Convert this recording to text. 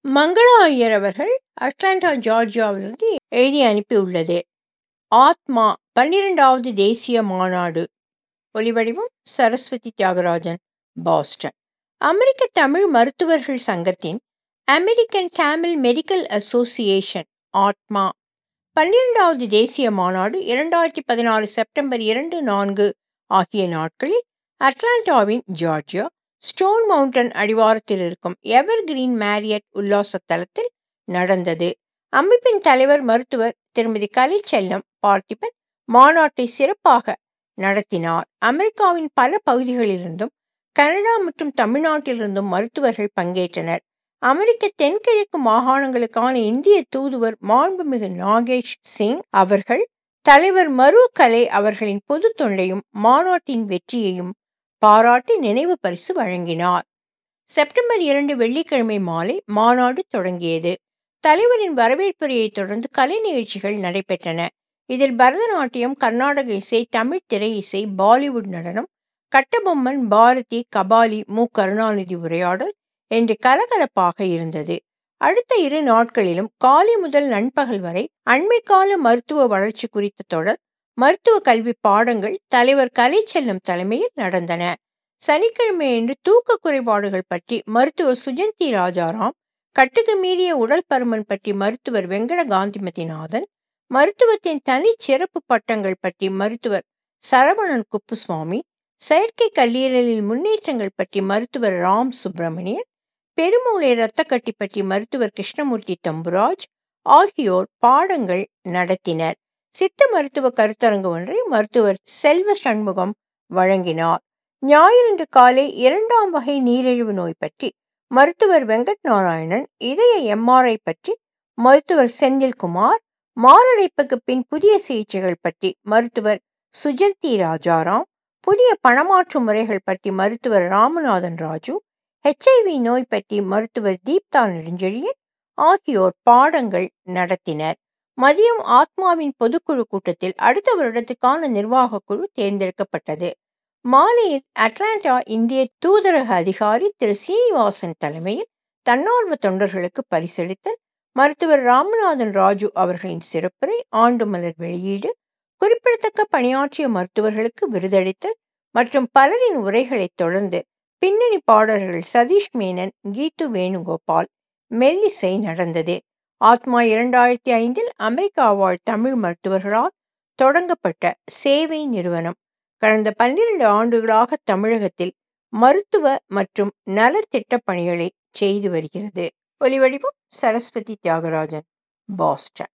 மங்களா ஐயர் அவர்கள் அட்லாண்டா ஜார்ஜியாவிலிருந்து எழுதி அனுப்பியுள்ளது ஆத்மா பன்னிரெண்டாவது தேசிய மாநாடு ஒலிவடிவம் சரஸ்வதி தியாகராஜன் பாஸ்டன் அமெரிக்க தமிழ் மருத்துவர்கள் சங்கத்தின் அமெரிக்கன் டேமில் மெடிக்கல் அசோசியேஷன் ஆத்மா பன்னிரெண்டாவது தேசிய மாநாடு இரண்டாயிரத்தி பதினாறு செப்டம்பர் இரண்டு நான்கு ஆகிய நாட்களில் அட்லாண்டாவின் ஜார்ஜியா ஸ்டோன் மவுண்டன் அடிவாரத்தில் இருக்கும் எவர் கிரீன் மேரியட் உல்லாச தலத்தில் நடந்தது அமைப்பின் தலைவர் மருத்துவர் திருமதி கலைச்செல்லம் பார்த்திபன் மாநாட்டை சிறப்பாக நடத்தினார் அமெரிக்காவின் பல பகுதிகளிலிருந்தும் கனடா மற்றும் தமிழ்நாட்டிலிருந்தும் மருத்துவர்கள் பங்கேற்றனர் அமெரிக்க தென்கிழக்கு மாகாணங்களுக்கான இந்திய தூதுவர் மாண்புமிகு நாகேஷ் சிங் அவர்கள் தலைவர் மரு கலை அவர்களின் பொது தொண்டையும் மாநாட்டின் வெற்றியையும் பாராட்டி நினைவு பரிசு வழங்கினார் செப்டம்பர் இரண்டு வெள்ளிக்கிழமை மாலை மாநாடு தொடங்கியது தலைவரின் வரவேற்புரையை தொடர்ந்து கலை நிகழ்ச்சிகள் நடைபெற்றன இதில் பரதநாட்டியம் கர்நாடக இசை தமிழ் திரை இசை பாலிவுட் நடனம் கட்டபொம்மன் பாரதி கபாலி மு கருணாநிதி உரையாடல் என்று கலகலப்பாக இருந்தது அடுத்த இரு நாட்களிலும் காலை முதல் நண்பகல் வரை அண்மைக்கால மருத்துவ வளர்ச்சி குறித்த தொடர் மருத்துவ கல்வி பாடங்கள் தலைவர் கலைச்செல்லம் தலைமையில் நடந்தன சனிக்கிழமையன்று தூக்க குறைபாடுகள் பற்றி மருத்துவர் சுஜந்தி ராஜாராம் கட்டுக்கு மீறிய உடல் பருமன் பற்றி மருத்துவர் வெங்கட காந்திமதிநாதன் மருத்துவத்தின் தனி சிறப்பு பட்டங்கள் பற்றி மருத்துவர் சரவணன் குப்புசுவாமி செயற்கை கல்லீரலில் முன்னேற்றங்கள் பற்றி மருத்துவர் ராம் சுப்பிரமணியன் பெருமூளை இரத்தக்கட்டி பற்றி மருத்துவர் கிருஷ்ணமூர்த்தி தம்புராஜ் ஆகியோர் பாடங்கள் நடத்தினர் சித்த மருத்துவ கருத்தரங்கு ஒன்றை மருத்துவர் செல்வ சண்முகம் வழங்கினார் ஞாயிறன்று காலை இரண்டாம் வகை நீரிழிவு நோய் பற்றி மருத்துவர் வெங்கட் நாராயணன் இதய எம்ஆர்ஐ பற்றி மருத்துவர் செந்தில்குமார் மாரடைப்புக்கு பின் புதிய சிகிச்சைகள் பற்றி மருத்துவர் சுஜந்தி ராஜாராம் புதிய பணமாற்று முறைகள் பற்றி மருத்துவர் ராமநாதன் ராஜு ஹெச்ஐவி நோய் பற்றி மருத்துவர் தீப்தா நெடுஞ்செழியன் ஆகியோர் பாடங்கள் நடத்தினர் மதியம் ஆத்மாவின் பொதுக்குழு கூட்டத்தில் அடுத்த வருடத்துக்கான நிர்வாக குழு தேர்ந்தெடுக்கப்பட்டது மாலையில் அட்லாண்டா இந்திய தூதரக அதிகாரி திரு சீனிவாசன் தலைமையில் தன்னார்வ தொண்டர்களுக்கு பரிசளித்தல் மருத்துவர் ராமநாதன் ராஜு அவர்களின் சிறப்புரை ஆண்டு மலர் வெளியீடு குறிப்பிடத்தக்க பணியாற்றிய மருத்துவர்களுக்கு விருதளித்தல் மற்றும் பலரின் உரைகளைத் தொடர்ந்து பின்னணி பாடல்கள் சதீஷ் மேனன் கீது வேணுகோபால் மெல்லிசை நடந்தது ஆத்மா இரண்டாயிரத்தி ஐந்தில் அமெரிக்கா வாழ் தமிழ் மருத்துவர்களால் தொடங்கப்பட்ட சேவை நிறுவனம் கடந்த பன்னிரண்டு ஆண்டுகளாக தமிழகத்தில் மருத்துவ மற்றும் நலத்திட்ட பணிகளை செய்து வருகிறது ஒலிவடிவம் சரஸ்வதி தியாகராஜன் பாஸ்டன்